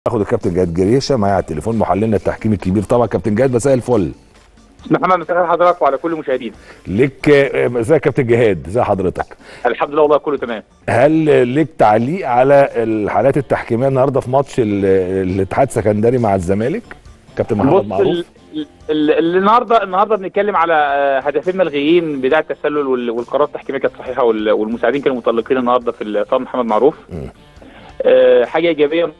اخد الكابتن جهاد جريشه معايا على التليفون محللنا التحكيم الكبير طبعا كابتن جهاد مساء الفل محمد مساء حضرتك وعلى كل المشاهدين ليك آه، مساء كابتن جهاد ازي حضرتك الحمد لله والله كله تمام هل ليك تعليق على الحالات التحكيميه النهارده في ماتش ال- الاتحاد السكندري مع الزمالك كابتن محمد بص معروف ال- ال- ال- النهارده النهارده بنتكلم على آه، هدفين ملغيين بدايه التسلل وال- والقرارات التحكيميه كانت صحيحه وال- والمساعدين كانوا متالقين النهارده في ال- طبعا محمد معروف مم. آه، حاجه ايجابيه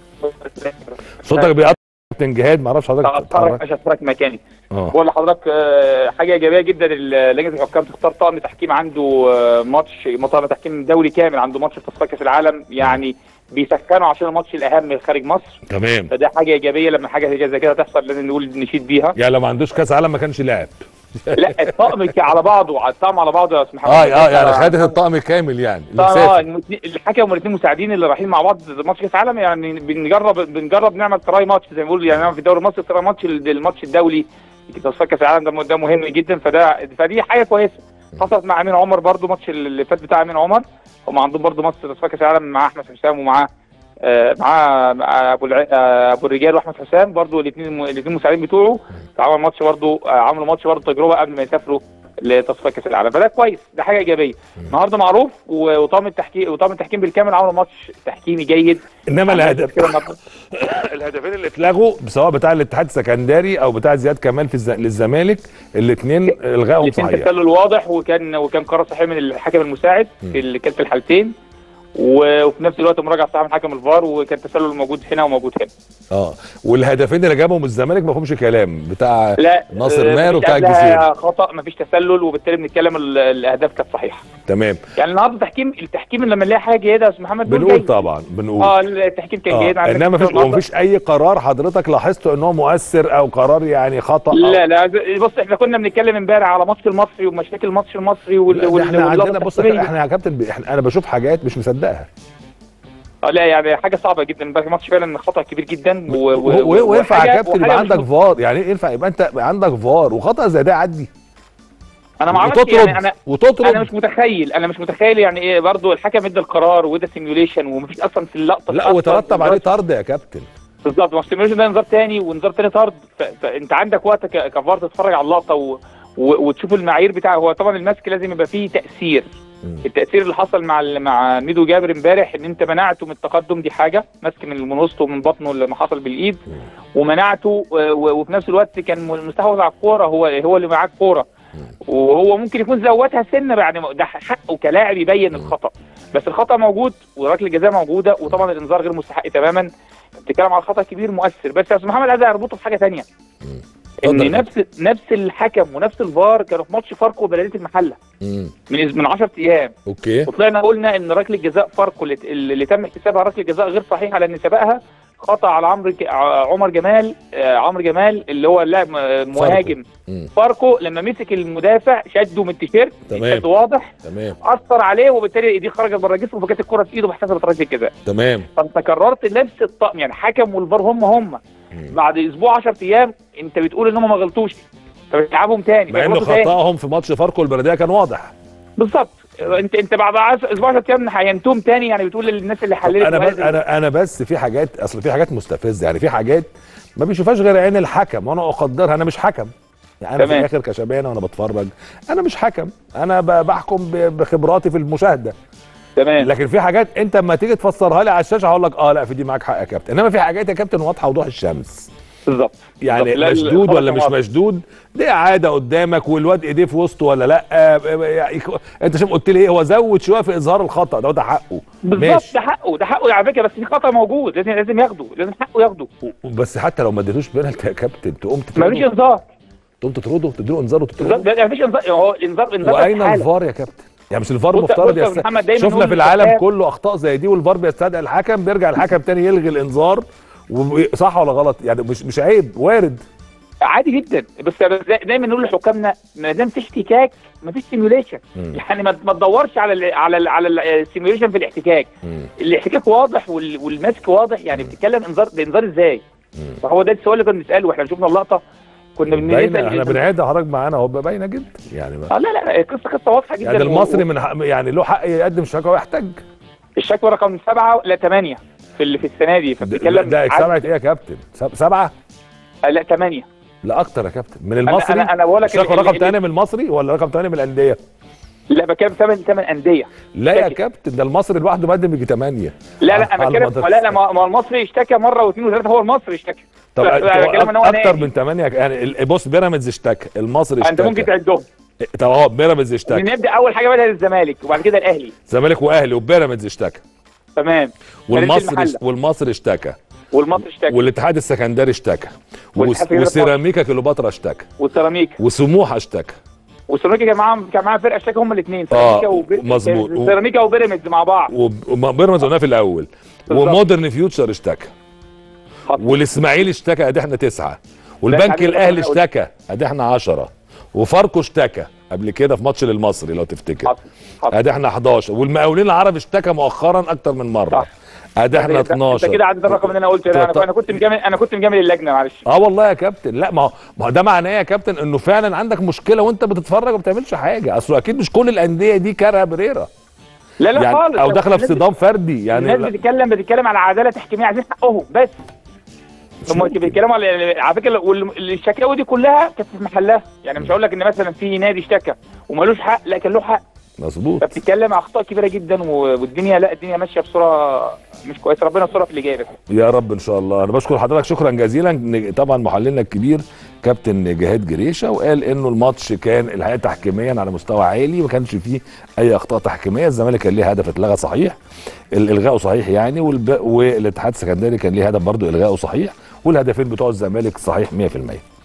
صوتك بيقطع كابتن جهاد ما اعرفش حضرتك اتحرك بتتحرك مش هتحرك مكاني اه بقول لحضرتك آه، حاجه ايجابيه جدا ال- لجنه الحكام تختار طقم تحكيم عنده آه، ماتش طقم تحكيم دولي كامل عنده ماتش في تصفيات كاس العالم يعني بيسخنوا عشان الماتش الاهم خارج مصر تمام فده حاجه ايجابيه لما حاجه زي كده تحصل لازم نقول نشيد بيها يعني لو ما عندوش كاس عالم ما كانش لاعب لا الطقم ك- على بعضه الطقم على بعضه يا استاذ محمد اه اه يعني خدت الطقم كامل يعني اللي اه مسافر المتنين- الحكم والاثنين مساعدين اللي رايحين مع بعض ماتش كاس عالم يعني بنجرب بنجرب نعمل تراي ماتش زي ما بيقولوا يعني نعمل في الدوري المصري تراي ماتش الماتش الدولي في تصفيات كاس العالم ده ده مهم جدا فده فدي حاجه كويسه حصلت مع امين عمر برضو ماتش اللي فات بتاع امين عمر هم عندهم برضو ماتش تصفيات كاس العالم مع احمد حسام ومعاه آه، معاه مع ابو الع... آه، ابو الرجال واحمد حسام برضو الاثنين الاثنين مساعدين بتوعه عمل ماتش برضو آه، عملوا ماتش برضو تجربه قبل ما يسافروا لتصفيات كاس العالم فده كويس ده حاجه ايجابيه النهارده معروف و- وطاقم التحكيم وطاقم التحكيم بالكامل عملوا ماتش تحكيمي جيد انما الهدف كده النهاردة. الهدفين اللي اتلغوا سواء بتاع الاتحاد السكندري او بتاع زياد كمال في الز... للزمالك الاثنين الغائهم الاثنين صحيح تسلل واضح وكان وكان قرار صحيح من الحكم المساعد م. في اللي كان في الحالتين و- وفي نفس الوقت مراجعه صحيح من حكم الفار وكان تسلل موجود هنا وموجود هنا اه والهدفين اللي جابهم الزمالك ما فيهمش كلام بتاع لا ناصر آه، ماهر مفيش وبتاع قبلها الجزيرة. خطا مفيش تسلل وبالتالي بنتكلم ال- الاهداف كانت صحيحه تمام يعني النهارده تحكيم التحكيم لما نلاقي حاجه جيده يا استاذ محمد بنقول بنقول جيد. طبعا بنقول اه التحكيم كان آه. جيد عندك انما مفيش النهاردة- ومفيش اي قرار حضرتك لاحظته ان هو مؤثر او قرار يعني خطا أو لا لا بص احنا كنا بنتكلم امبارح على ماتش المصري ومشاكل الماتش المصري وال لا، وال احنا عندنا واللغة بص التحكيمية. احنا يا كابتن ب- احنا انا بشوف حاجات مش مصدقها اه لا يعني حاجه صعبه جدا امبارح ماتش فعلا خطا كبير جدا و- و- و- و- وينفع يا وحاجة- كابتن وحاجة يبقى مش عندك مت- فار يعني ايه ينفع يبقى انت يبقى عندك فار وخطا زي ده يعدي انا ما اعرفش وتطرد يعني انا وتطرد انا مش متخيل انا مش متخيل يعني ايه برضو الحكم ادى القرار وده سيميوليشن ومفيش اصلا في اللقطه لا أصلاً وترتب إنذار- عليه طرد يا كابتن بالظبط ما السيميوليشن ده نظام تاني ونظام تاني طرد ف- فانت عندك وقت ك- كفار تتفرج على اللقطه و... و... وتشوف المعايير بتاعه هو طبعا المسك لازم يبقى فيه تاثير مم. التاثير اللي حصل مع ال- مع ميدو جابر امبارح ان انت منعته من التقدم دي حاجه مسك من من وسطه ومن بطنه لما حصل بالايد مم. ومنعته و- و- وفي نفس الوقت كان مستحوذ على الكوره هو هو اللي معاه الكوره وهو ممكن يكون زودها سنه يعني ده حقه كلاعب يبين الخطا بس الخطا موجود وركله الجزاء موجوده وطبعا الانذار غير مستحق تماما بتتكلم على خطا كبير مؤثر بس يا استاذ محمد عايز اربطه بحاجه ثانيه اتفضل يا ان نفس نفس الحكم ونفس الفار كانوا في ماتش فاركو وبلديه المحله مم. من من 10 ايام اوكي وطلعنا قلنا ان ركله جزاء فاركو اللي, اللي تم احتسابها ركله جزاء غير صحيحه لان سبقها خطا على عمرو ك- ع- عمر جمال آه، عمرو جمال اللي هو اللاعب آه، مهاجم مم. فاركو لما مسك المدافع شده من التيشيرت تمام. شد واضح تمام اثر عليه وبالتالي ايديه خرجت بره جسمه فكانت الكره في ايده واحتسبت ركله جزاء تمام فانت كررت نفس الطقم يعني حكم والفار هم هم مم. بعد اسبوع 10 ايام انت بتقول ان هم ما غلطوش فبتلعبهم تاني مع انه بيغلطوا تاني. خطاهم في ماتش فاركو البلديه كان واضح بالظبط انت انت بعد عش- اسبوع 10 ايام هينتم تاني يعني بتقول للناس اللي حللت انا بس وقالت- انا انا بس في حاجات اصل في حاجات مستفزه يعني في حاجات ما بيشوفهاش غير عين الحكم وانا اقدرها انا مش حكم يعني انا في تمام. الاخر كشبانه وانا بتفرج انا مش حكم انا ب- بحكم ب- بخبراتي في المشاهده تمام لكن في حاجات انت اما تيجي تفسرها لي على الشاشه هقول لك اه لا في دي معاك حق يا كابتن انما في حاجات يا كابتن واضحه وضوح الشمس بالظبط يعني بالظبط. لا، مشدود الخطأ ولا كان مش واضح. مشدود دي عاده قدامك والواد ايديه في وسطه ولا لا آه، يعني انت شوف قلت لي ايه هو زود شويه في اظهار الخطا ده ده حقه بالظبط ده حقه ده حقه على فكره بس في خطا موجود لازم لازم ياخده لازم حقه ياخده بس حتى لو ما اديتوش بينالتي يا كابتن تقوم مفيش تطرده انذار تقوم تطرده تديله انذار بالظبط وتطرده ده مفيش انذار هو الانذار انذار بس واين حالة. الفار يا كابتن يعني مش الفار بص- مفترض بص يا يست... محمد دايما شفنا نقول في العالم للحكام- كله اخطاء زي دي والفار بيستدعي الحكم بيرجع الحكم تاني يلغي الانذار و... صح ولا غلط يعني مش مش عيب وارد عادي جدا بس دا- دايما نقول لحكامنا ما دام في احتكاك مفيش سيميوليشن مم. يعني ما ما تدورش على ال على ال على السيميوليشن في الاحتكاك مم. الاحتكاك واضح وال- والمسك واضح يعني بتتكلم انذار ده انذار ازاي مم. فهو ده السؤال اللي كنا بنساله واحنا شفنا اللقطه كنا باينه بنسال احنا بنعيدها حضرتك معانا اهو باينه جدا يعني ما... اه لا لا القصه قصه واضحه جدا يعني و- المصري من حق... يعني له حق يقدم شكوى ويحتج الشكوى رقم سبعة لا ثمانية في اللي في السنه دي ده, فبتتكلم ده عدد- سبعه ايه يا كابتن سب- سبعه آه، لا ثمانيه لا اكتر يا كابتن من أنا- المصري أنا- أنا بقول لك مش هاخد ال- رقم ال- تاني من المصري ولا رقم تاني من الانديه لا بتكلم ثمان ثمان انديه لا يا فاكر. كابتن ده المصري لوحده مقدم يجي 8 لا لا انا بتكلم لا لا ما ما المصري اشتكى مره واثنين وثلاثه هو المصري اشتكى طب لا، لا، طب بتكلم إن هو اكتر نادي. من 8 يعني ال- بص بيراميدز اشتكى المصري اشتكى انت ممكن تعدهم طب اهو بيراميدز اشتكى نبدا اول حاجه بدأ الزمالك وبعد كده الاهلي زمالك واهلي وبيراميدز اشتكى تمام والمصري المحلة. والمصري اشتكى والمصري اشتكى والاتحاد السكندري اشتكى والاتحاد وس- السكندري وسيراميكا كليوباترا اشتكى والسيراميكا وسموحه اشتكى والسيراميكا كان معاهم كان معاهم فرقه اشتكى هم الاثنين آه، سيراميكا وبي- مظبوط. سيراميكا وبيراميدز مع بعض وب- وبيراميدز قلناه في الاول بالظبط. ومودرن فيوتشر اشتكى حصل. والاسماعيلي اشتكى ادي احنا تسعه والبنك تعديل الاهلي رقم اشتكى ادي احنا 10 وفاركو اشتكى قبل كده في ماتش للمصري لو تفتكر حصل حصل ادي احنا 11 والمقاولين العرب اشتكى مؤخرا اكتر من مره صح. ادي احنا انت- 12 انت كده عدد الرقم اللي انا قلته ده طب- انا انا كنت مجامل انا كنت مجامل اللجنه معلش اه والله يا كابتن لا ما هو ما هو ده معناه يا كابتن انه فعلا عندك مشكله وانت بتتفرج وما بتعملش حاجه اصل اكيد مش كل الانديه دي كارهه بريرا لا لا يعني خالص او داخله في الناس صدام فردي يعني الناس لا- بتتكلم بتتكلم على عداله تحكيميه عايزين حقهم بس هم ممكن. بيتكلموا على على فكره وال- الشكاوي دي كلها كانت في محلها يعني مش هقول لك ان مثلا في نادي اشتكى ومالوش حق لا كان له حق مظبوط فبتتكلم اخطاء كبيره جدا و- والدنيا لا الدنيا ماشيه بصوره مش كويسه ربنا يسترها في اللي جاي بس يا رب ان شاء الله انا بشكر حضرتك شكرا جزيلا ن- طبعا محللنا الكبير كابتن جهاد جريشه وقال انه الماتش كان الحقيقه تحكيميا على مستوى عالي ما كانش فيه اي اخطاء تحكيميه الزمالك كان ليه هدف اتلغى صحيح ال- الغائه صحيح يعني والب... والاتحاد السكندري كان ليه هدف برضه الغائه صحيح والهدفين بتوع الزمالك صحيح 100%